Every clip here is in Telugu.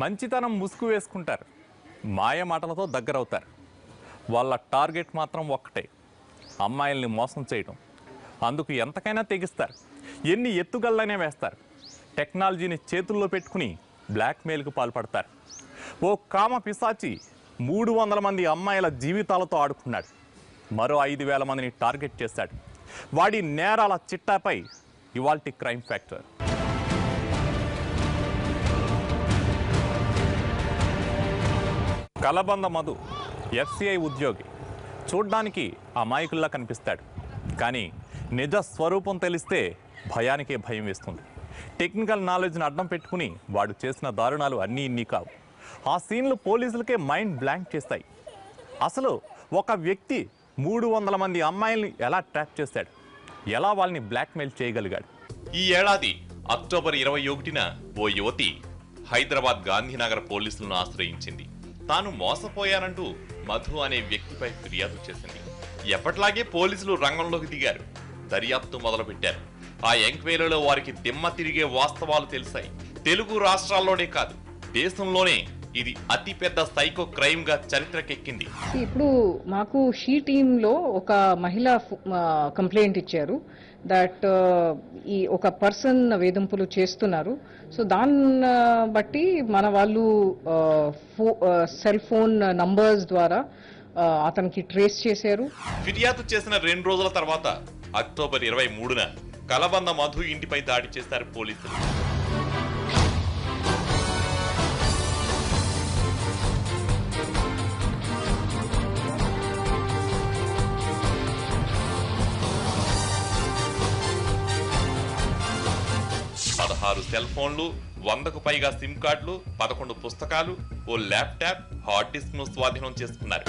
మంచితనం ముసుగు వేసుకుంటారు మాయ మాటలతో దగ్గరవుతారు వాళ్ళ టార్గెట్ మాత్రం ఒక్కటే అమ్మాయిల్ని మోసం చేయడం అందుకు ఎంతకైనా తెగిస్తారు ఎన్ని ఎత్తుగళ్ళైనా వేస్తారు టెక్నాలజీని చేతుల్లో పెట్టుకుని బ్లాక్మెయిల్కు పాల్పడతారు ఓ కామ పిశాచి మూడు వందల మంది అమ్మాయిల జీవితాలతో ఆడుకున్నాడు మరో ఐదు వేల మందిని టార్గెట్ చేశాడు వాడి నేరాల చిట్టాపై ఇవాల్టి క్రైమ్ ఫ్యాక్టర్ కలబంద మధు ఎఫ్సిఐ ఉద్యోగి చూడ్డానికి అమాయకుల్లా కనిపిస్తాడు కానీ నిజ స్వరూపం తెలిస్తే భయానికే భయం వేస్తుంది టెక్నికల్ నాలెడ్జ్ని అడ్డం పెట్టుకుని వాడు చేసిన దారుణాలు అన్నీ ఇన్ని కావు ఆ సీన్లు పోలీసులకే మైండ్ బ్లాంక్ చేస్తాయి అసలు ఒక వ్యక్తి మూడు వందల మంది అమ్మాయిల్ని ఎలా ట్రాప్ చేశాడు ఎలా వాళ్ళని బ్లాక్మెయిల్ చేయగలిగాడు ఈ ఏడాది అక్టోబర్ ఇరవై ఒకటిన ఓ యువతి హైదరాబాద్ గాంధీనగర్ పోలీసులను ఆశ్రయించింది తాను మోసపోయానంటూ మధు అనే వ్యక్తిపై ఫిర్యాదు చేసింది ఎప్పట్లాగే పోలీసులు రంగంలోకి దిగారు దర్యాప్తు మొదలుపెట్టారు ఆ ఎంక్వైరీలో వారికి దిమ్మ తిరిగే వాస్తవాలు తెలిసాయి తెలుగు రాష్ట్రాల్లోనే కాదు దేశంలోనే ఇది అతిపెద్ద సైకో క్రైమ్ గా చరిత్రకెక్కింది ఇప్పుడు మాకు షీ టీంలో ఒక మహిళ కంప్లైంట్ ఇచ్చారు దట్ ఈ ఒక పర్సన్ వేధింపులు చేస్తున్నారు సో దాన్ని బట్టి మన వాళ్ళు సెల్ ఫోన్ నంబర్స్ ద్వారా ఆ, అతనికి ట్రేస్ చేశారు ఫిర్యాదు చేసిన రెండు రోజుల తర్వాత అక్టోబర్ ఇరవై మూడున కలబంద మధు ఇంటిపై దాడి చేశారు పోలీసులు పదహారు సెల్ ఫోన్లు వందకు పైగా సిమ్ కార్డులు పదకొండు పుస్తకాలు ఓ ల్యాప్టాప్ హార్డ్ డిస్క్ ను స్వాధీనం చేసుకున్నారు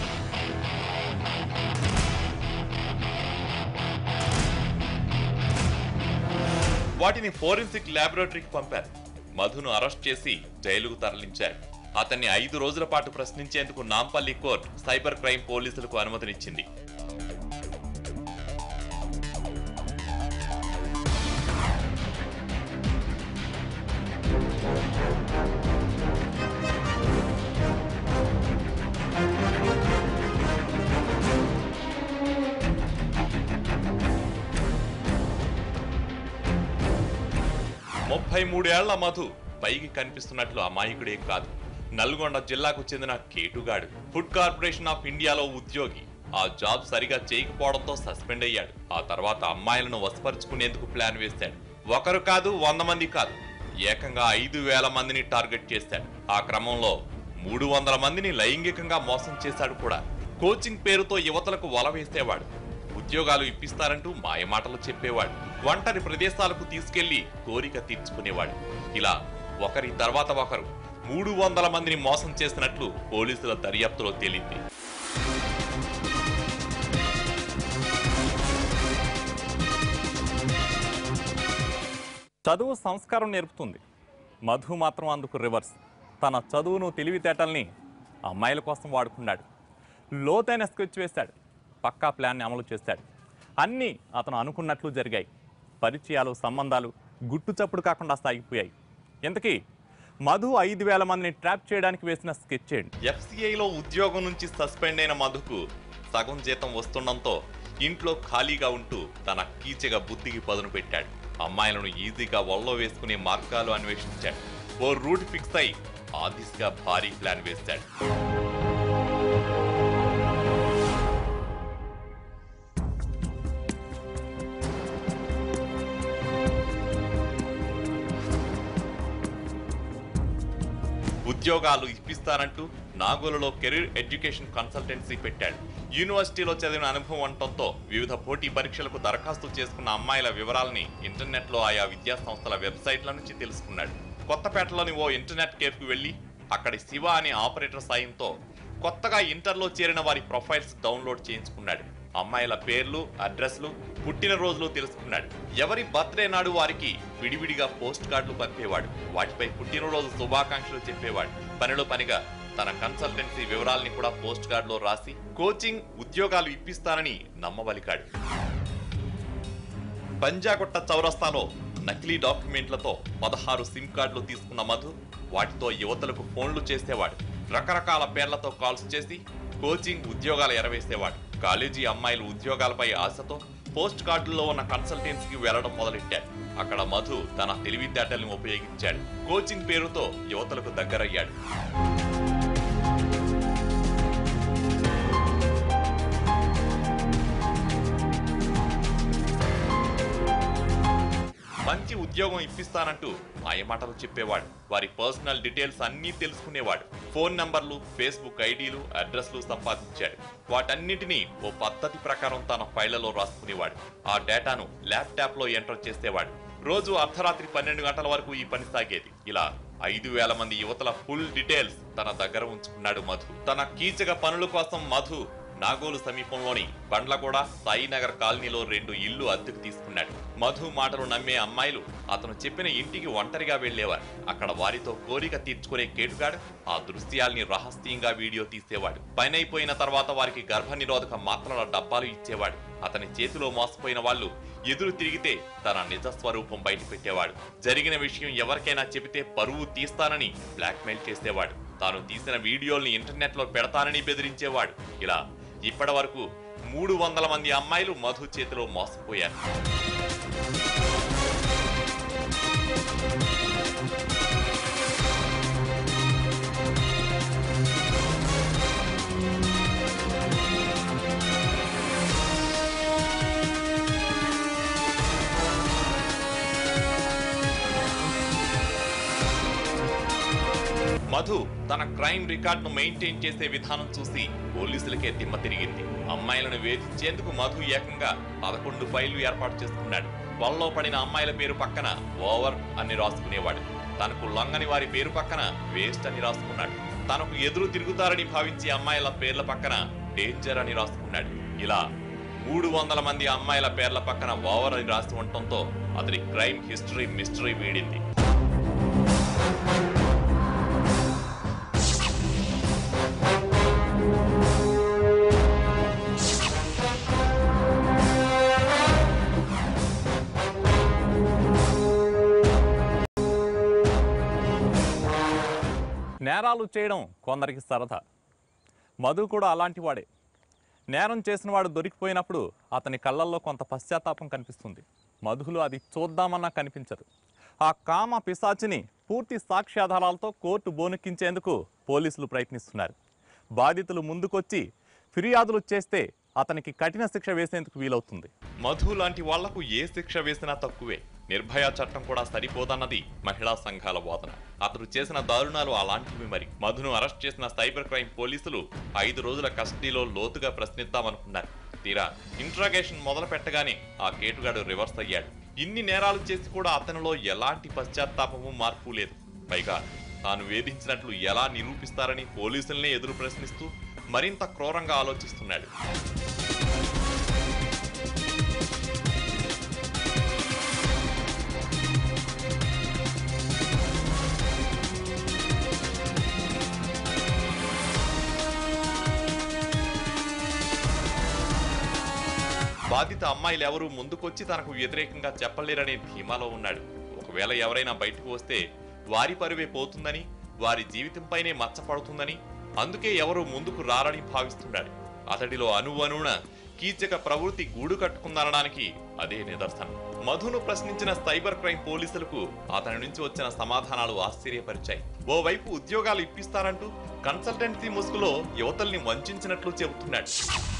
వాటిని ఫోరెన్సిక్ ల్యాబొరేటరీకి పంపారు మధును అరెస్ట్ చేసి జైలుకు తరలించారు అతన్ని ఐదు రోజుల పాటు ప్రశ్నించేందుకు నాంపల్లి కోర్టు సైబర్ క్రైమ్ పోలీసులకు అనుమతినిచ్చింది ముప్పై మూడేళ్ల మధు పైకి కనిపిస్తున్నట్లు అమాయకుడే కాదు నల్గొండ జిల్లాకు చెందిన కేటుగాడు ఫుడ్ కార్పొరేషన్ ఆఫ్ ఇండియాలో ఉద్యోగి ఆ జాబ్ సరిగా చేయకపోవడంతో సస్పెండ్ అయ్యాడు ఆ తర్వాత అమ్మాయిలను వశపరుచుకునేందుకు ప్లాన్ వేశాడు ఒకరు కాదు వంద మంది కాదు ఏకంగా ఐదు వేల మందిని టార్గెట్ చేశాడు ఆ క్రమంలో మూడు వందల మందిని లైంగికంగా మోసం చేశాడు కూడా కోచింగ్ పేరుతో యువతలకు వల వేసేవాడు ఉద్యోగాలు ఇప్పిస్తారంటూ మాయమాటలు చెప్పేవాడు ఒంటరి ప్రదేశాలకు తీసుకెళ్లి కోరిక తీర్చుకునేవాడు ఇలా ఒకరి తర్వాత ఒకరు మూడు వందల మందిని మోసం చేసినట్లు పోలీసుల దర్యాప్తులో తేలింది చదువు సంస్కారం నేర్పుతుంది మధు మాత్రం అందుకు రివర్స్ తన చదువును తెలివితేటల్ని అమ్మాయిల కోసం వాడుకున్నాడు లోతైన స్కెచ్ వేశాడు పక్కా ప్లాన్ని అమలు చేశాడు అన్నీ అతను అనుకున్నట్లు జరిగాయి పరిచయాలు సంబంధాలు గుట్టు చప్పుడు కాకుండా సాగిపోయాయి ఇంతకీ మధు ఐదు వేల మందిని ట్రాప్ చేయడానికి వేసిన స్కెచ్ ఏంటి ఎఫ్సిఐలో ఉద్యోగం నుంచి సస్పెండ్ అయిన మధుకు సగం జీతం వస్తుండటంతో ఇంట్లో ఖాళీగా ఉంటూ తన కీచగా బుద్ధికి పదును పెట్టాడు అమ్మాయిలను ఈజీగా వల్లో వేసుకునే మార్గాలు అన్వేషించాడు ఓ రూట్ ఫిక్స్ అయి ఆ దిశగా భారీ ప్లాన్ వేశాడు ఉద్యోగాలు ఇప్పిస్తానంటూ నాగోలులో కెరీర్ ఎడ్యుకేషన్ కన్సల్టెన్సీ పెట్టాడు యూనివర్సిటీలో చదివిన అనుభవం ఉండటంతో వివిధ పోటీ పరీక్షలకు దరఖాస్తు చేసుకున్న అమ్మాయిల వివరాలని ఇంటర్నెట్లో ఆయా విద్యా సంస్థల వెబ్సైట్ల నుంచి తెలుసుకున్నాడు కొత్తపేటలోని ఓ ఇంటర్నెట్ కేఫ్కు వెళ్లి అక్కడి శివ అనే ఆపరేటర్ సాయంతో కొత్తగా ఇంటర్లో చేరిన వారి ప్రొఫైల్స్ డౌన్లోడ్ చేయించుకున్నాడు అమ్మాయిల పేర్లు అడ్రస్లు పుట్టినరోజులు తెలుసుకున్నాడు ఎవరి బర్త్డే నాడు వారికి విడివిడిగా పోస్ట్ కార్డులు పంపేవాడు వాటిపై పుట్టినరోజు శుభాకాంక్షలు చెప్పేవాడు పనిలో పనిగా తన కన్సల్టెన్సీ వివరాల్ని కూడా పోస్ట్ కార్డులో రాసి కోచింగ్ ఉద్యోగాలు ఇప్పిస్తానని నమ్మబలికాడు పంజాగుట్ట చౌరస్తాలో నకిలీ డాక్యుమెంట్లతో పదహారు సిమ్ కార్డులు తీసుకున్న మధు వాటితో యువతలకు ఫోన్లు చేసేవాడు రకరకాల పేర్లతో కాల్స్ చేసి కోచింగ్ ఉద్యోగాలు ఎరవేసేవాడు కాలేజీ అమ్మాయిలు ఉద్యోగాలపై ఆశతో పోస్ట్ కార్డుల్లో ఉన్న కన్సల్టెన్సీకి వెళ్లడం మొదలెట్టాడు అక్కడ మధు తన తెలివితేటల్ని ఉపయోగించాడు కోచింగ్ పేరుతో యువతలకు దగ్గరయ్యాడు మంచి ఉద్యోగం ఇప్పిస్తానంటూ మాయమాటలు చెప్పేవాడు వారి పర్సనల్ డీటెయిల్స్ అన్నీ తెలుసుకునేవాడు ఫోన్ నంబర్లు ఫేస్బుక్ ఐడీలు అడ్రస్లు సంపాదించాడు వాటన్నిటినీ ఓ పద్ధతి ప్రకారం తన ఫైళ్లలో రాసుకునేవాడు ఆ డేటాను ల్యాప్టాప్ లో ఎంటర్ చేసేవాడు రోజు అర్ధరాత్రి పన్నెండు గంటల వరకు ఈ పని సాగేది ఇలా ఐదు వేల మంది యువతల ఫుల్ డీటెయిల్స్ తన దగ్గర ఉంచుకున్నాడు మధు తన కీచక పనుల కోసం మధు నాగోలు సమీపంలోని బండ్లగూడ సాయినగర్ కాలనీలో రెండు ఇల్లు అద్దెకు తీసుకున్నాడు మధు మాటలు నమ్మే అమ్మాయిలు అతను చెప్పిన ఇంటికి ఒంటరిగా వెళ్లేవారు అక్కడ వారితో కోరిక తీర్చుకునే కేటుగాడు ఆ దృశ్యాల్ని రహస్యంగా వీడియో తీసేవాడు పైనైపోయిన తర్వాత వారికి గర్భ నిరోధక మాత్రల డబ్బాలు ఇచ్చేవాడు అతని చేతిలో మోసపోయిన వాళ్ళు ఎదురు తిరిగితే తన నిజ స్వరూపం బయట పెట్టేవాడు జరిగిన విషయం ఎవరికైనా చెబితే పరువు తీస్తానని బ్లాక్మెయిల్ చేసేవాడు తాను తీసిన వీడియోల్ని ఇంటర్నెట్ లో పెడతానని బెదిరించేవాడు ఇలా ఇప్పటి వరకు మూడు వందల మంది అమ్మాయిలు మధు చేతిలో మోసపోయారు మధు తన క్రైమ్ రికార్డును మెయింటైన్ చేసే విధానం చూసి పోలీసులకే తిమ్మ తిరిగింది అమ్మాయిలను వేధించేందుకు మధు ఏకంగా పదకొండు ఫైళ్లు ఏర్పాటు చేసుకున్నాడు వలలో పడిన అమ్మాయిల పేరు పక్కన ఓవర్ అని రాసుకునేవాడు తనకు లొంగని వారి పేరు పక్కన వేస్ట్ అని రాసుకున్నాడు తనకు ఎదురు తిరుగుతారని భావించే అమ్మాయిల పేర్ల పక్కన డేంజర్ అని రాసుకున్నాడు ఇలా మూడు వందల మంది అమ్మాయిల పేర్ల పక్కన ఓవర్ అని రాసి ఉండటంతో అతని క్రైమ్ హిస్టరీ మిస్టరీ వీడింది నేరాలు చేయడం కొందరికి సరదా మధు కూడా అలాంటి వాడే నేరం చేసిన వాడు దొరికిపోయినప్పుడు అతని కళ్ళల్లో కొంత పశ్చాత్తాపం కనిపిస్తుంది మధులో అది చూద్దామన్నా కనిపించదు ఆ కామ పిశాచిని పూర్తి సాక్ష్యాధారాలతో కోర్టు బోనెక్కించేందుకు పోలీసులు ప్రయత్నిస్తున్నారు బాధితులు ముందుకొచ్చి ఫిర్యాదులు చేస్తే అతనికి కఠిన శిక్ష వేసేందుకు వీలవుతుంది మధు లాంటి వాళ్లకు ఏ శిక్ష వేసినా తక్కువే నిర్భయ చట్టం కూడా సరిపోదన్నది మహిళా సంఘాల వాదన అతడు చేసిన దారుణాలు అలాంటివి మరి మధును అరెస్ట్ చేసిన సైబర్ క్రైమ్ పోలీసులు ఐదు రోజుల కస్టడీలో లోతుగా ప్రశ్నిద్దామనుకున్నారు తీరా ఇంట్రాగేషన్ మొదలు పెట్టగానే ఆ కేటుగాడు రివర్స్ అయ్యాడు ఇన్ని నేరాలు చేసి కూడా అతనిలో ఎలాంటి పశ్చాత్తాపము మార్పు లేదు పైగా తాను వేధించినట్లు ఎలా నిరూపిస్తారని పోలీసుల్నే ఎదురు ప్రశ్నిస్తూ మరింత క్రూరంగా ఆలోచిస్తున్నాడు బాధిత అమ్మాయిలు ఎవరూ ముందుకొచ్చి తనకు వ్యతిరేకంగా చెప్పలేరనే ధీమాలో ఉన్నాడు ఒకవేళ ఎవరైనా బయటకు వస్తే వారి పరువే పోతుందని వారి జీవితంపైనే మచ్చపడుతుందని అందుకే ఎవరు ముందుకు రారని భావిస్తున్నాడు అతడిలో అణువణువున కీచక ప్రవృత్తి గూడు కట్టుకుందనడానికి అదే నిదర్శనం మధును ప్రశ్నించిన సైబర్ క్రైమ్ పోలీసులకు అతని నుంచి వచ్చిన సమాధానాలు ఆశ్చర్యపరిచాయి ఓవైపు ఉద్యోగాలు ఇప్పిస్తారంటూ కన్సల్టెన్సీ ముసుగులో యువతల్ని వంచినట్లు చెబుతున్నాడు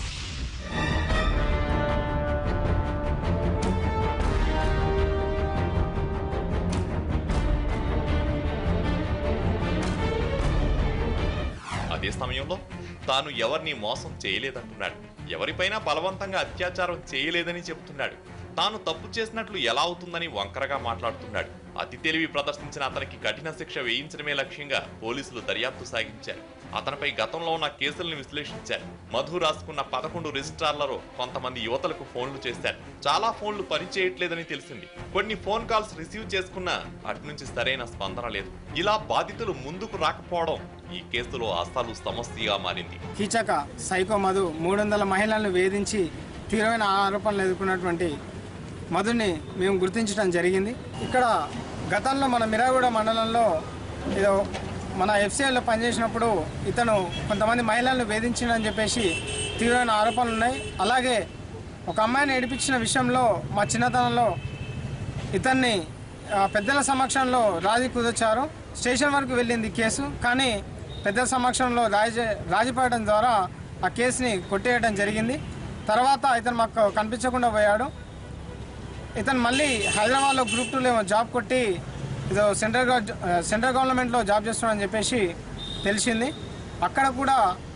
అదే సమయంలో తాను ఎవరిని మోసం చేయలేదంటున్నాడు ఎవరిపైనా బలవంతంగా అత్యాచారం చేయలేదని చెబుతున్నాడు తాను తప్పు చేసినట్లు ఎలా అవుతుందని వంకరగా మాట్లాడుతున్నాడు అతి తెలివి ప్రదర్శించిన అతనికి కఠిన శిక్ష వేయించడమే లక్ష్యంగా పోలీసులు దర్యాప్తు సాగించారు అతనిపై గతంలో ఉన్న కేసుల్ని విశ్లేషించారు మధు రాసుకున్న పదకొండు రిజిస్ట్రార్లలో కొంతమంది యువతలకు ఫోన్లు చేశారు చాలా ఫోన్లు పనిచేయట్లేదని తెలిసింది కొన్ని ఫోన్ కాల్స్ రిసీవ్ చేసుకున్నా అటు నుంచి సరైన స్పందన లేదు ఇలా బాధితులు ముందుకు రాకపోవడం ఈ కేసులో అసలు సమస్యగా మారింది కీచక సైకో మధు మూడు వందల మహిళలను వేధించి తీవ్రమైన ఆరోపణలు ఎదుర్కొన్నటువంటి మధుని మేము గుర్తించడం జరిగింది ఇక్కడ గతంలో మన మిరాగూడ మండలంలో ఏదో మన ఎఫ్సిఐలో పనిచేసినప్పుడు ఇతను కొంతమంది మహిళలను వేధించిందని చెప్పేసి తీవ్రమైన ఆరోపణలు ఉన్నాయి అలాగే ఒక అమ్మాయిని ఏడిపించిన విషయంలో మా చిన్నతనంలో ఇతన్ని ఆ, పెద్దల సమక్షంలో రాజీ కుదర్చారు స్టేషన్ వరకు వెళ్ళింది కేసు కానీ పెద్దల సమక్షంలో రాజీ రాజీ పడడం ద్వారా ఆ కేసుని కొట్టేయడం జరిగింది తర్వాత ఇతను మాకు కనిపించకుండా పోయాడు ఇతను మళ్ళీ హైదరాబాద్లో గ్రూప్ టూలో ఏమో జాబ్ కొట్టి ఇదో సెంట్రల్ గవ- ఆ, సెంట్రల్ గవర్నమెంట్లో జాబ్ చేస్తున్నాడని చెప్పేసి తెలిసింది అక్కడ కూడా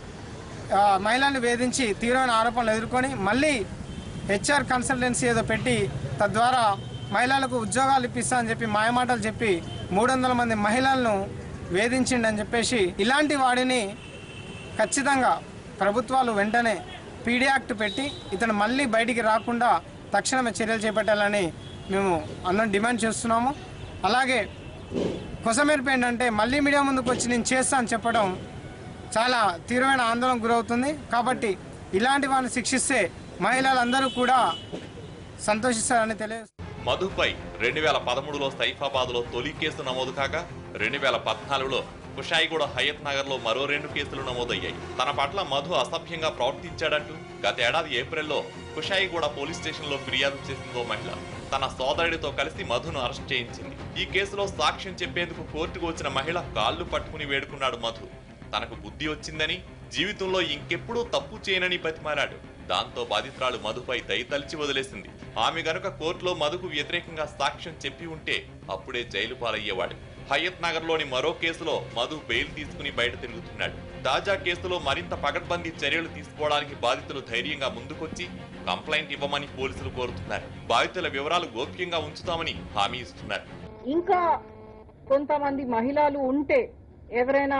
ఆ, మహిళల్ని వేధించి తీవ్రమైన ఆరోపణలు ఎదుర్కొని మళ్ళీ హెచ్ఆర్ కన్సల్టెన్సీ ఏదో పెట్టి తద్వారా మహిళలకు ఉద్యోగాలు ఇప్పిస్తా అని చెప్పి మాయమాటలు చెప్పి మూడు వందల మంది మహిళలను వేధించిండని చెప్పేసి ఇలాంటి వాడిని ఖచ్చితంగా ప్రభుత్వాలు వెంటనే పీడీ యాక్ట్ పెట్టి ఇతను మళ్ళీ బయటికి రాకుండా తక్షణమే చర్యలు చేపట్టాలని మేము అందరం డిమాండ్ చేస్తున్నాము అలాగే కొసమెరుపు ఏంటంటే మళ్ళీ మీడియా ముందుకు వచ్చి నేను చేస్తా అని చెప్పడం చాలా తీవ్రమైన ఆందోళన గురవుతుంది కాబట్టి ఇలాంటి వారిని శిక్షిస్తే మహిళలందరూ కూడా సంతోషిస్తారని తెలియజేస్తున్నారు మధుపై రెండు వేల పదమూడులో సైఫాబాద్లో తొలి కేసు నమోదు కాగా రెండు వేల పద్నాలుగులో కుషాయిగూడ హయత్ నగర్లో మరో రెండు కేసులు నమోదయ్యాయి తన పట్ల మధు అసభ్యంగా ప్రవర్తించాడంటూ గత ఏడాది ఏప్రిల్లో కుషాయిగూడ పోలీస్ స్టేషన్లో ఫిర్యాదు చేసిందో మహిళ తన సోదరుడితో కలిసి మధును అరెస్ట్ చేయించింది ఈ కేసులో సాక్ష్యం చెప్పేందుకు కోర్టుకు వచ్చిన మహిళ కాళ్ళు పట్టుకుని వేడుకున్నాడు మధు తనకు బుద్ధి వచ్చిందని జీవితంలో ఇంకెప్పుడూ తప్పు చేయనని బతిమాలాడు దాంతో బాధితురాలు మధుపై దయతలిచి వదిలేసింది ఆమె గనుక కోర్టులో మధుకు వ్యతిరేకంగా సాక్ష్యం చెప్పి ఉంటే అప్పుడే జైలు పాలయ్యేవాడు హయత్ నగర్ లోని మరో కేసులో మధు బెయిల్ తీసుకుని బయట తిరుగుతున్నాడు తాజా కేసులో మరింత పకడ్బందీ చర్యలు తీసుకోవడానికి బాధితులు ధైర్యంగా ముందుకొచ్చి కంప్లైంట్ ఇవ్వమని పోలీసులు కోరుతున్నారు బాధితుల వివరాలు గోప్యంగా ఉంచుతామని హామీ ఇస్తున్నారు ఇంకా కొంతమంది మహిళలు ఉంటే ఎవరైనా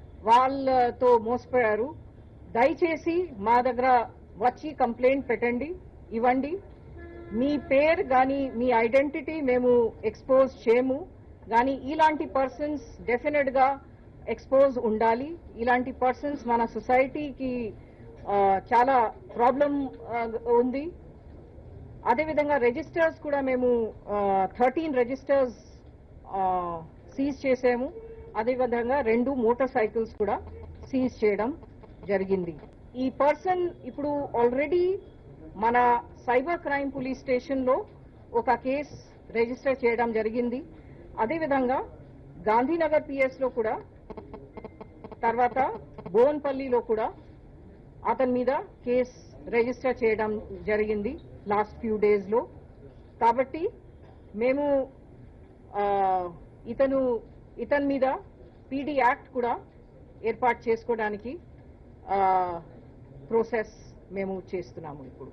వాళ్ళతో మోసపోయారు దయచేసి మా దగ్గర వచ్చి కంప్లైంట్ పెట్టండి ఇవ్వండి మీ పేరు కానీ మీ ఐడెంటిటీ మేము ఎక్స్పోజ్ చేయము కానీ ఇలాంటి పర్సన్స్ డెఫినెట్ గా ఎక్స్పోజ్ ఉండాలి ఇలాంటి పర్సన్స్ మన సొసైటీకి ఆ, చాలా ప్రాబ్లం ఉంది అదేవిధంగా రిజిస్టర్స్ కూడా మేము థర్టీన్ రిజిస్టర్స్ సీజ్ చేసాము అదేవిధంగా రెండు మోటార్ సైకిల్స్ కూడా సీజ్ చేయడం జరిగింది ఈ పర్సన్ ఇప్పుడు ఆల్రెడీ మన సైబర్ క్రైమ్ పోలీస్ స్టేషన్లో ఒక కేస్ రిజిస్టర్ చేయడం జరిగింది అదేవిధంగా గాంధీనగర్ పిఎస్ లో కూడా తర్వాత బోన్పల్లిలో కూడా అతని మీద కేస్ రిజిస్టర్ చేయడం జరిగింది లాస్ట్ ఫ్యూ డేస్ లో కాబట్టి మేము ఆ, ఇతను ఇతని మీద పీడీ యాక్ట్ కూడా ఏర్పాటు చేసుకోవడానికి ప్రోసెస్ మేము చేస్తున్నాము ఇప్పుడు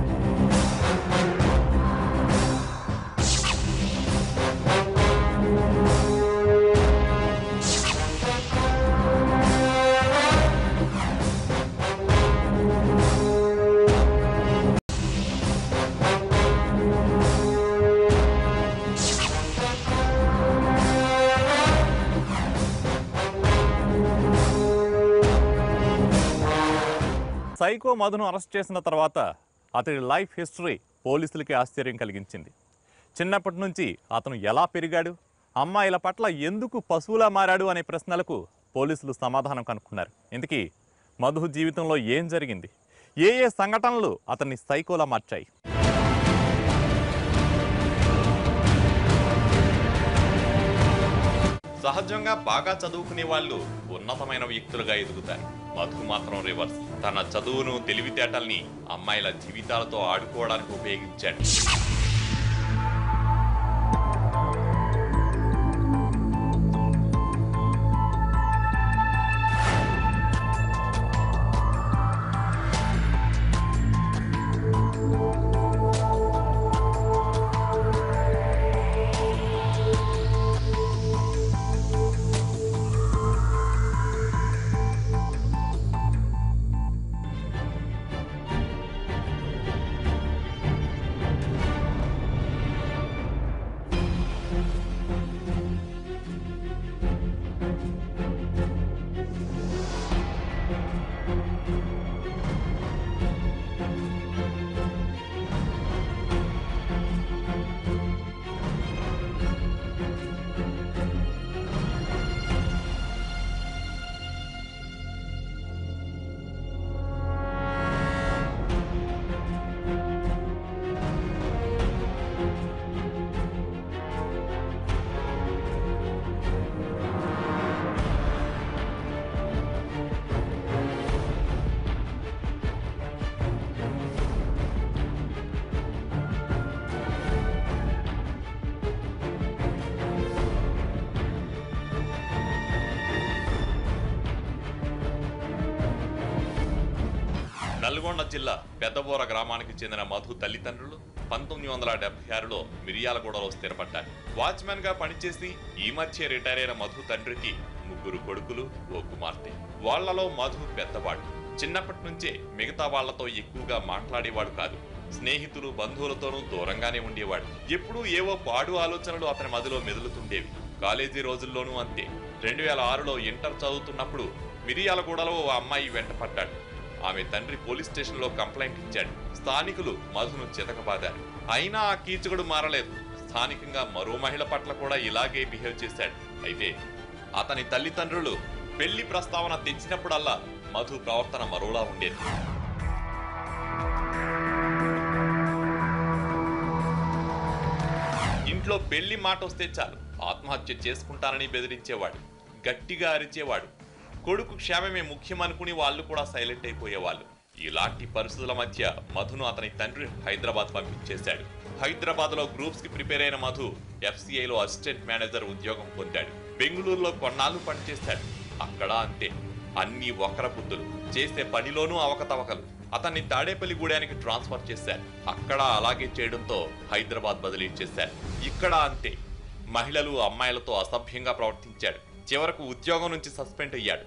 సైకో మధును అరెస్ట్ చేసిన తర్వాత అతడి లైఫ్ హిస్టరీ పోలీసులకి ఆశ్చర్యం కలిగించింది చిన్నప్పటి నుంచి అతను ఎలా పెరిగాడు అమ్మాయిల పట్ల ఎందుకు పశువులా మారాడు అనే ప్రశ్నలకు పోలీసులు సమాధానం కనుక్కున్నారు ఇంతకీ మధు జీవితంలో ఏం జరిగింది ఏ ఏ సంఘటనలు అతన్ని సైకోలా మార్చాయి సహజంగా బాగా చదువుకునే వాళ్ళు ఉన్నతమైన వ్యక్తులుగా ఎదుగుతారు మధు మాత్రం రివర్స్ తన చదువును తెలివితేటల్ని అమ్మాయిల జీవితాలతో ఆడుకోవడానికి ఉపయోగించాడు నల్గొండ జిల్లా పెద్దబోర గ్రామానికి చెందిన మధు తల్లిదండ్రులు పంతొమ్మిది వందల డెబ్బై ఆరులో మిరియాలగూడలో స్థిరపడ్డారు వాచ్మెన్ గా పనిచేసి ఈ మధ్య రిటైర్ అయిన మధు తండ్రికి ముగ్గురు కొడుకులు ఓ కుమార్తె వాళ్లలో మధు పెద్దవాడు చిన్నప్పటి నుంచే మిగతా వాళ్లతో ఎక్కువగా మాట్లాడేవాడు కాదు స్నేహితులు బంధువులతోనూ దూరంగానే ఉండేవాడు ఎప్పుడూ ఏవో పాడు ఆలోచనలు అతని మదిలో మెదులుతుండేవి కాలేజీ రోజుల్లోనూ అంతే రెండు వేల ఆరులో ఇంటర్ చదువుతున్నప్పుడు మిరియాలగూడలో ఓ అమ్మాయి వెంట పడ్డాడు ఆమె తండ్రి పోలీస్ స్టేషన్లో కంప్లైంట్ ఇచ్చాడు స్థానికులు మధును చితకబాదారు అయినా ఆ కీచకుడు మారలేదు స్థానికంగా మరో మహిళ పట్ల కూడా ఇలాగే బిహేవ్ చేశాడు అయితే అతని తల్లిదండ్రులు పెళ్లి ప్రస్తావన తెచ్చినప్పుడల్లా మధు ప్రవర్తన మరోలా ఉండేది ఇంట్లో పెళ్లి మాట వస్తే చాలు ఆత్మహత్య చేసుకుంటానని బెదిరించేవాడు గట్టిగా అరిచేవాడు కొడుకు క్షేమమే ముఖ్యమనుకుని వాళ్ళు కూడా సైలెంట్ అయిపోయేవాళ్ళు ఇలాంటి పరిస్థితుల మధ్య మధును అతని తండ్రి హైదరాబాద్ పంపించేశాడు హైదరాబాద్ లో గ్రూప్స్ కి ప్రిపేర్ అయిన మధు FCI లో అసిస్టెంట్ మేనేజర్ ఉద్యోగం పొందాడు బెంగళూరులో కొన్నాళ్ళు పనిచేశాడు అక్కడ అంతే అన్ని వక్ర బుద్ధులు చేసే పనిలోనూ అవకతవకలు అతన్ని తాడేపల్లి గూడానికి ట్రాన్స్ఫర్ చేశారు అక్కడ అలాగే చేయడంతో హైదరాబాద్ బదిలీ చేశారు ఇక్కడ అంతే మహిళలు అమ్మాయిలతో అసభ్యంగా ప్రవర్తించాడు చివరకు ఉద్యోగం నుంచి సస్పెండ్ అయ్యాడు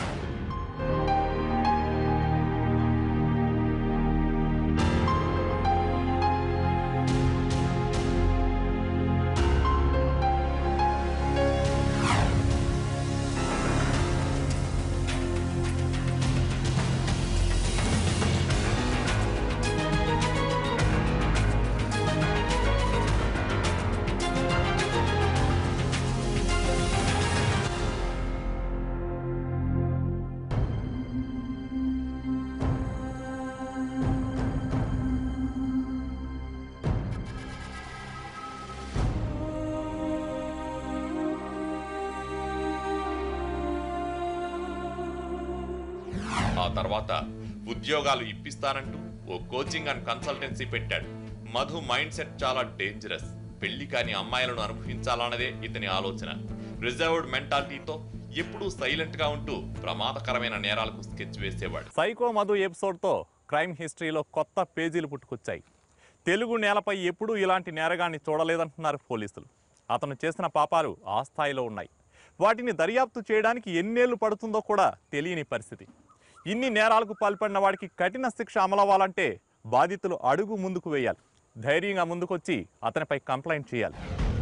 ఆ తర్వాత ఉద్యోగాలు ఇప్పిస్తానంటూ ఓ కోచింగ్ అండ్ కన్సల్టెన్సీ పెట్టాడు మధు మైండ్ సెట్ చాలా డేంజరస్ పెళ్లి కాని అమ్మాయిలను అనుభవించాలన్నదే ఇతని ఆలోచన రిజర్వ్డ్ మెంటాలిటీతో ఎప్పుడూ సైలెంట్ గా ఉంటూ ప్రమాదకరమైన నేరాలకు స్కెచ్ వేసేవాడు సైకో మధు ఎపిసోడ్తో క్రైమ్ హిస్టరీలో కొత్త పేజీలు పుట్టుకొచ్చాయి తెలుగు నేలపై ఎప్పుడూ ఇలాంటి నేరగాన్ని చూడలేదంటున్నారు పోలీసులు అతను చేసిన పాపాలు ఆ స్థాయిలో ఉన్నాయి వాటిని దర్యాప్తు చేయడానికి ఎన్నేళ్లు పడుతుందో కూడా తెలియని పరిస్థితి ఇన్ని నేరాలకు పాల్పడిన వాడికి కఠిన శిక్ష అమలవ్వాలంటే బాధితులు అడుగు ముందుకు వేయాలి ధైర్యంగా ముందుకొచ్చి అతనిపై కంప్లైంట్ చేయాలి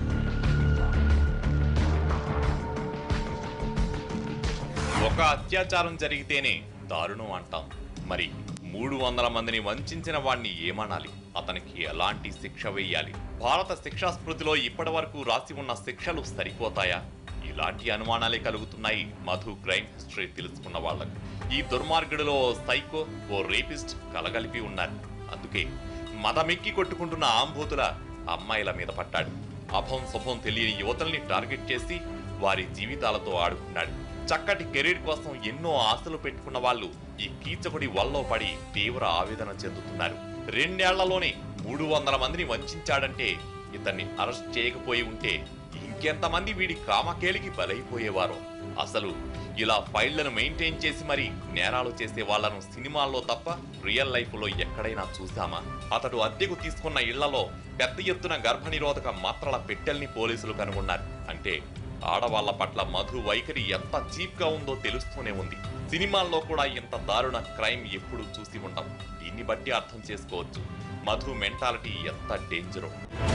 ఒక అత్యాచారం జరిగితేనే దారుణం అంటాం మరి మూడు వందల మందిని వంచిన వాణ్ణి ఏమనాలి అతనికి ఎలాంటి శిక్ష వేయాలి భారత శిక్షా స్మృతిలో ఇప్పటి వరకు రాసి ఉన్న శిక్షలు సరిపోతాయా ఇలాంటి అనుమానాలే కలుగుతున్నాయి మధు క్రైమ్ హిస్టరీ తెలుసుకున్న వాళ్ళకు ఈ దుర్మార్గుడిలో ఓ సైకో ఓ రేపిస్ట్ కలగలిపి ఉన్నారు అందుకే మదమెక్కి కొట్టుకుంటున్న ఆంబోతుల అమ్మాయిల మీద పట్టాడు అభం శుభం తెలియని యువతల్ని టార్గెట్ చేసి వారి జీవితాలతో ఆడుకున్నాడు చక్కటి కెరీర్ కోసం ఎన్నో ఆశలు పెట్టుకున్న వాళ్ళు ఈ కీచకుడి వల్లో పడి తీవ్ర ఆవేదన చెందుతున్నారు రెండేళ్లలోనే మూడు వందల మందిని వంచాడంటే ఇతన్ని అరెస్ట్ చేయకపోయి ఉంటే ఇంకెంతమంది వీడి కామకేలికి బలైపోయేవారో అసలు ఇలా ఫైళ్లను మెయింటైన్ చేసి మరి నేరాలు చేసే వాళ్ళను సినిమాల్లో తప్ప రియల్ లైఫ్ లో ఎక్కడైనా చూసామా అతడు అద్దెకు తీసుకున్న ఇళ్లలో పెద్ద ఎత్తున గర్భనిరోధక మాత్రల పెట్టెల్ని పోలీసులు కనుగొన్నారు అంటే ఆడవాళ్ల పట్ల మధు వైఖరి ఎంత చీప్ గా ఉందో తెలుస్తూనే ఉంది సినిమాల్లో కూడా ఇంత దారుణ క్రైమ్ ఎప్పుడు చూసి ఉండం దీన్ని బట్టి అర్థం చేసుకోవచ్చు మధు మెంటాలిటీ ఎంత డేంజరో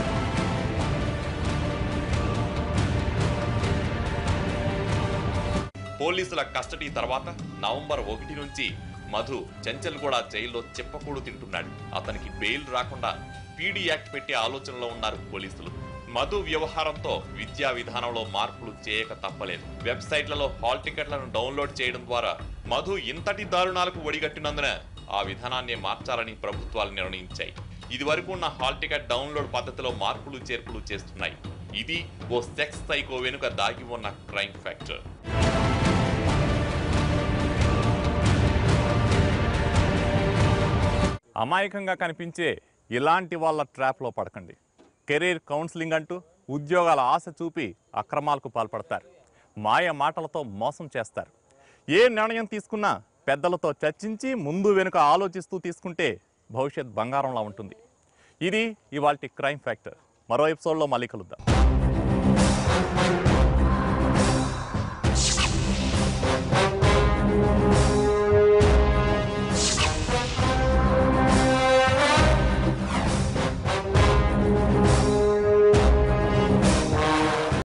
పోలీసుల కస్టడీ తర్వాత నవంబర్ ఒకటి నుంచి మధు చెంచల్గూడ జైల్లో చెప్పకూడు తింటున్నాడు అతనికి బెయిల్ రాకుండా పీడీ యాక్ట్ పెట్టే ఆలోచనలో ఉన్నారు పోలీసులు మధు వ్యవహారంతో విద్యా విధానంలో మార్పులు చేయక తప్పలేదు వెబ్సైట్లలో హాల్ టికెట్లను డౌన్లోడ్ చేయడం ద్వారా మధు ఇంతటి దారుణాలకు ఒడిగట్టినందున ఆ విధానాన్ని మార్చాలని ప్రభుత్వాలు నిర్ణయించాయి ఇది వరకు ఉన్న హాల్ టికెట్ డౌన్లోడ్ పద్ధతిలో మార్పులు చేర్పులు చేస్తున్నాయి ఇది ఓ సెక్స్ సైకో వెనుక దాగి ఉన్న క్రైమ్ ఫ్యాక్టర్ అమాయకంగా కనిపించే ఇలాంటి వాళ్ళ ట్రాప్లో పడకండి కెరీర్ కౌన్సిలింగ్ అంటూ ఉద్యోగాల ఆశ చూపి అక్రమాలకు పాల్పడతారు మాయ మాటలతో మోసం చేస్తారు ఏ నిర్ణయం తీసుకున్నా పెద్దలతో చర్చించి ముందు వెనుక ఆలోచిస్తూ తీసుకుంటే భవిష్యత్ బంగారంలా ఉంటుంది ఇది ఇవాల్టి క్రైమ్ ఫ్యాక్టర్ మరో ఎపిసోడ్లో మళ్ళీ కలుద్దాం